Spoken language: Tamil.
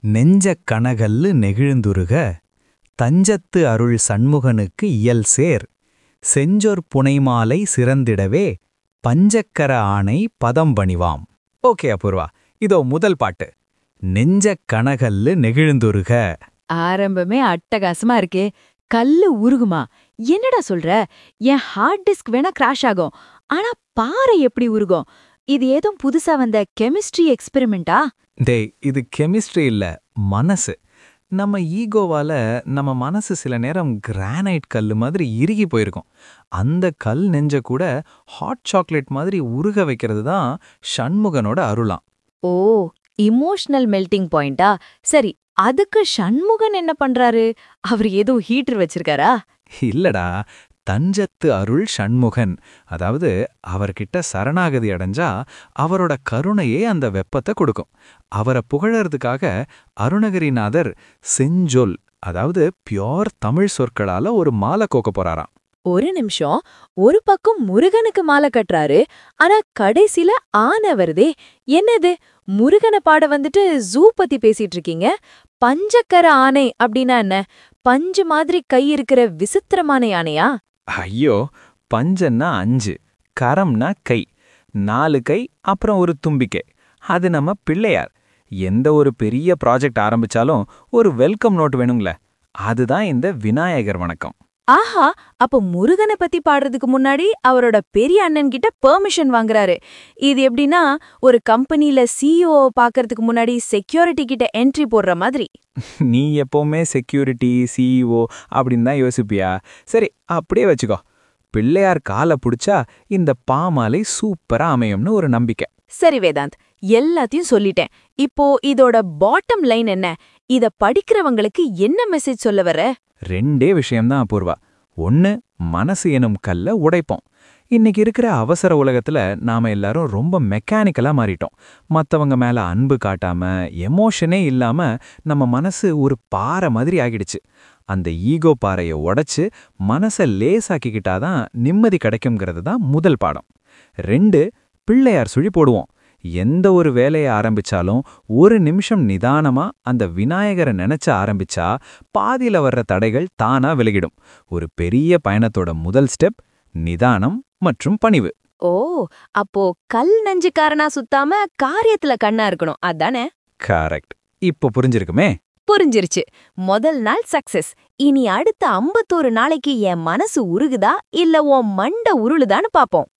நெஞ்சக் கனகல்லு நெகிழ்ந்துருக தஞ்சத்து அருள் சண்முகனுக்கு இயல் சேர் செஞ்சொற் புனைமாலை சிறந்திடவே பஞ்சக்கர ஆணை பதம் பணிவாம் ஓகே அபூர்வா இதோ முதல் பாட்டு நெஞ்சக் கனகல்லு நெகிழ்ந்துருக ஆரம்பமே அட்டகாசமா இருக்கே கல்லு உருகுமா என்னடா சொல்ற என் ஹார்ட் டிஸ்க் வேணா கிராஷ் ஆகும் ஆனா பாறை எப்படி உருகும் இது ஏதோ புதுசா வந்த கெமிஸ்ட்ரி எக்ஸ்பெரிமெண்டா டேய் இது கெமிஸ்ட்ரி இல்ல மனசு நம்ம ஈகோவால நம்ம மனசு சில நேரம் கிரானைட் கல்லு மாதிரி இறுகி போயிருக்கும் அந்த கல் நெஞ்ச கூட ஹாட் சாக்லேட் மாதிரி உருக வைக்கிறது தான் ஷண்முகனோட அருளாம் ஓ இமோஷனல் மெல்டிங் பாயிண்டா சரி அதுக்கு சண்முகன் என்ன பண்றாரு அவர் ஏதோ ஹீட்டர் வச்சிருக்காரா இல்லடா தஞ்சத்து அருள் ஷண்முகன் அதாவது அவர்கிட்ட சரணாகதி அடைஞ்சா அவரோட கருணையே அந்த வெப்பத்தை கொடுக்கும் அவரை புகழறதுக்காக அருணகிரிநாதர் செஞ்சொல் அதாவது பியோர் தமிழ் சொற்களால ஒரு மாலை கோக்க போறாராம் ஒரு நிமிஷம் ஒரு பக்கம் முருகனுக்கு மாலை கட்டுறாரு ஆனா கடைசில ஆனை வருதே என்னது முருகனை பாட வந்துட்டு ஜூ பத்தி பேசிட்டு இருக்கீங்க பஞ்சக்கர ஆனை அப்படின்னா என்ன பஞ்சு மாதிரி கை இருக்கிற விசித்திரமான யானையா ஐயோ பஞ்சன்னா அஞ்சு கரம்னா கை நாலு கை அப்புறம் ஒரு தும்பிக்கை அது நம்ம பிள்ளையார் எந்த ஒரு பெரிய ப்ராஜெக்ட் ஆரம்பிச்சாலும் ஒரு வெல்கம் நோட் வேணுங்கள அதுதான் இந்த விநாயகர் வணக்கம் ஆஹா அப்ப முருகனை பத்தி பாடுறதுக்கு முன்னாடி அவரோட பெரிய அண்ணன் கிட்ட பெர்மிஷன் வாங்குறாரு இது எப்படின்னா ஒரு கம்பெனில சிஇஓ பாக்குறதுக்கு முன்னாடி செக்யூரிட்டி கிட்ட என்ட்ரி போடுற மாதிரி நீ எப்பவுமே செக்யூரிட்டி சிஇஓ அப்படின்னு தான் யோசிப்பியா சரி அப்படியே வச்சுக்கோ பிள்ளையார் காலை பிடிச்சா இந்த பாமாலை சூப்பரா அமையும்னு ஒரு நம்பிக்கை சரி வேதாந்த் எல்லாத்தையும் சொல்லிட்டேன் இப்போ இதோட பாட்டம் லைன் என்ன இத படிக்கிறவங்களுக்கு என்ன மெசேஜ் சொல்ல வர ரெண்டே விஷயம்தான் அபூர்வா ஒன்னு மனசு எனும் கல்ல உடைப்போம் இன்னைக்கு இருக்கிற அவசர உலகத்துல நாம எல்லாரும் ரொம்ப மெக்கானிக்கலா மாறிட்டோம் மத்தவங்க மேல அன்பு காட்டாம எமோஷனே இல்லாம நம்ம மனசு ஒரு பாறை மாதிரி ஆகிடுச்சு அந்த ஈகோ பாறையை உடைச்சு மனசை லேசாக்கிக்கிட்டாதான் நிம்மதி கிடைக்குங்கிறது தான் முதல் பாடம் ரெண்டு பிள்ளையார் சுழி போடுவோம் எந்த ஒரு வேலையை ஆரம்பிச்சாலும் ஒரு நிமிஷம் நிதானமா அந்த விநாயகரை நினைச்ச ஆரம்பிச்சா பாதியில வர்ற தடைகள் தானா விலகிடும் ஒரு பெரிய பயணத்தோட முதல் ஸ்டெப் நிதானம் மற்றும் பணிவு ஓ அப்போ கல் நெஞ்சுக்காரனா சுத்தாம காரியத்துல கண்ணா இருக்கணும் அதானே கரெக்ட் இப்போ புரிஞ்சிருக்குமே புரிஞ்சிருச்சு முதல் நாள் சக்சஸ் இனி அடுத்த ஐம்பத்தோரு நாளைக்கு என் மனசு உருகுதா இல்ல உன் மண்ட உருளுதான்னு பாப்போம்